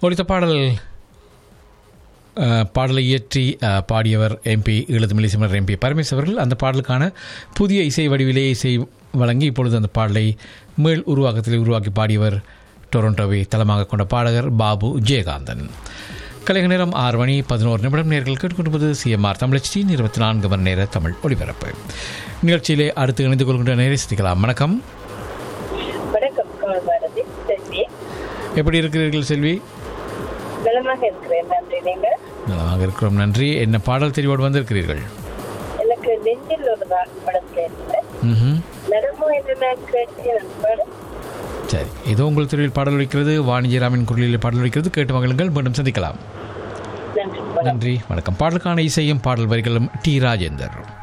ஒழித்த பாடல் அஹ், பாடலை இயற்றி அஹ், பாடியவர் எம்பி ஈழத்து மிலிசிமர் எம்பி பரமேஸ் அவர்கள் அந்த பாடலுக்கான புதிய இசை வடிவிலே இசை வழங்கி இப்பொழுது அந்த பாடலை மேல் உருவாக்கத்தில் உருவாக்கி பாடியவர் டொரண்டோவை தளமாக கொண்ட பாடகர் பாபு ஜெயகாந்தன் கலைஞ நேரம் ஆறு மணி பதினோரு நிமிடம் நேர்கள் கேட்டுக்கொண்டிருப்பது சிஎம்ஆர் தமிழச்சி இருபத்தி நான்கு மணி நேர தமிழ் ஒளிபரப்பு நிகழ்ச்சியிலே அடுத்து இணைந்து கொள்கின்ற நேரை சந்திக்கலாம் வணக்கம் வணக்கம் கால் பாரதி செல்வி எப்படி இருக்கிறீர்கள் செல்வி நலமாக இருக்கிறேன் நன்றி நீங்கள் நலமாக இருக்கிறோம் நன்றி என்ன பாடல் தெரிவோடு வந்திருக்கிறீர்கள் எனக்கு நெஞ்சில் ஒரு நாள் படத்துல இருந்து ம்ஹும். நடமோ என்று நான் கேட்டேன் அந்த பாடம் சரி ஏதோ உங்கள் துறையில் பாடல் வைக்கிறது வாணிஜராமின் குரலில் பாடல் வைக்கிறது கேட்டு மகளுங்கள் மீண்டும் சந்திக்கலாம் நன்றி வணக்கம். நன்றி வணக்கம் பாடலுக்கான இசையும் பாடல் வரிகளும் டி ராஜேந்தர்